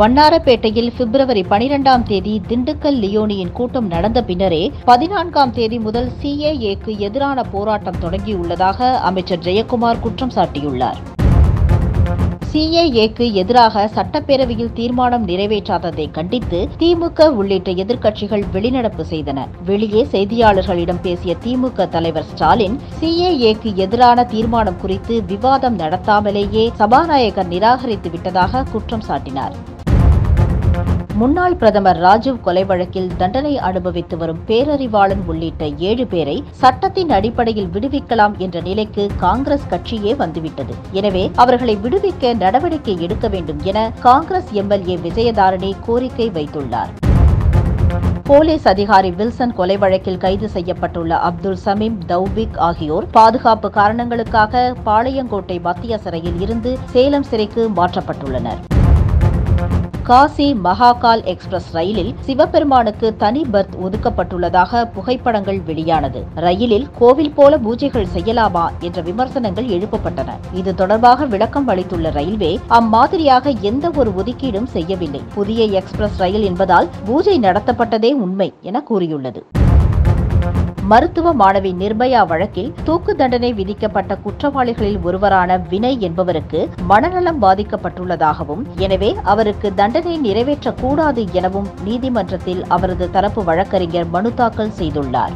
வண்ணாரப்பேட்டையில் பிப்ரவரி பனிரெண்டாம் தேதி திண்டுக்கல் லியோனியின் கூட்டம் நடந்த பின்னரே பதினான்காம் தேதி முதல் சிஏஏக்கு எதிரான போராட்டம் தொடங்கியுள்ளதாக அமைச்சர் ஜெயக்குமார் குற்றம் சாட்டியுள்ளார் சிஏஏக்கு எதிராக சட்டப்பேரவையில் தீர்மானம் நிறைவேற்றாததை கண்டித்து திமுக உள்ளிட்ட எதிர்க்கட்சிகள் வெளிநடப்பு செய்தன வெளியே செய்தியாளர்களிடம் பேசிய திமுக தலைவர் ஸ்டாலின் சிஏஏக்கு எதிரான தீர்மானம் குறித்து விவாதம் நடத்தாமலேயே சபாநாயகர் நிராகரித்து விட்டதாக குற்றம் சாட்டினார் முன்னாள் பிரதமர் ராஜீவ் கொலை வழக்கில் தண்டனை அனுபவித்து வரும் பேரறிவாளன் உள்ளிட்ட ஏழு பேரை சட்டத்தின் அடிப்படையில் விடுவிக்கலாம் என்ற நிலைக்கு காங்கிரஸ் கட்சியே வந்துவிட்டது எனவே அவர்களை விடுவிக்க நடவடிக்கை எடுக்க வேண்டும் என காங்கிரஸ் எம்எல்ஏ விஜயதாரணி கோரிக்கை வைத்துள்ளார் போலீஸ் அதிகாரி வில்சன் கொலை வழக்கில் கைது செய்யப்பட்டுள்ள அப்துல் சமீம் தௌபிக் ஆகியோர் பாதுகாப்பு காரணங்களுக்காக பாளையங்கோட்டை மத்திய சிறையில் இருந்து சேலம் சிறைக்கு மாற்றப்பட்டுள்ளனர் காசி மகாகால் எக்ஸ்பிரஸ் ரயிலில் சிவபெருமானுக்கு தனி பர்த் ஒதுக்கப்பட்டுள்ளதாக புகைப்படங்கள் வெளியானது ரயிலில் கோவில் போல பூஜைகள் செய்யலாமா என்ற விமர்சனங்கள் எழுப்பப்பட்டன இது தொடர்பாக விளக்கம் அளித்துள்ள ரயில்வே அம்மாதிரியாக எந்த ஒரு ஒதுக்கீடும் செய்யவில்லை புதிய எக்ஸ்பிரஸ் ரயில் என்பதால் பூஜை நடத்தப்பட்டதே உண்மை என கூறியுள்ளது மருத்துவ மாணவி நிர்பயா வழக்கில் தூக்கு தண்டனை விதிக்கப்பட்ட குற்றவாளிகளில் ஒருவரான வினய் என்பவருக்கு மனநலம் பாதிக்கப்பட்டுள்ளதாகவும் எனவே அவருக்கு தண்டனை நிறைவேற்றக்கூடாது எனவும் நீதிமன்றத்தில் அவரது தரப்பு வழக்கறிஞர் மனு தாக்கல் செய்துள்ளார்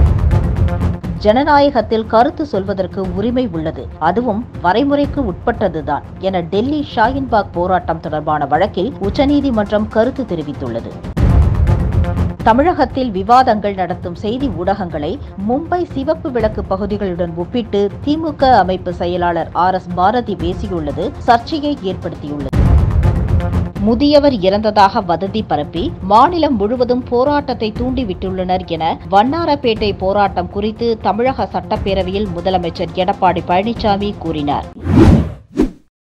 ஜனநாயகத்தில் கருத்து சொல்வதற்கு உரிமை உள்ளது அதுவும் வரைமுறைக்கு உட்பட்டதுதான் என டெல்லி ஷாயின்பாக் போராட்டம் தொடர்பான வழக்கில் உச்சநீதிமன்றம் கருத்து தெரிவித்துள்ளது தமிழகத்தில் விவாதங்கள் நடத்தும் செய்தி ஊடகங்களை மும்பை சிவப்பு விளக்கு பகுதிகளுடன் ஒப்பிட்டு திமுக அமைப்பு செயலாளர் ஆர் எஸ் பாரதி பேசியுள்ளது சர்ச்சையை ஏற்படுத்தியுள்ளது முதியவர் இறந்ததாக வதந்தி பரப்பி மாநிலம் முழுவதும் போராட்டத்தை தூண்டிவிட்டுள்ளனர் என வண்ணாரப்பேட்டை போராட்டம் குறித்து தமிழக சட்டப்பேரவையில் முதலமைச்சர் எடப்பாடி பழனிசாமி கூறினார்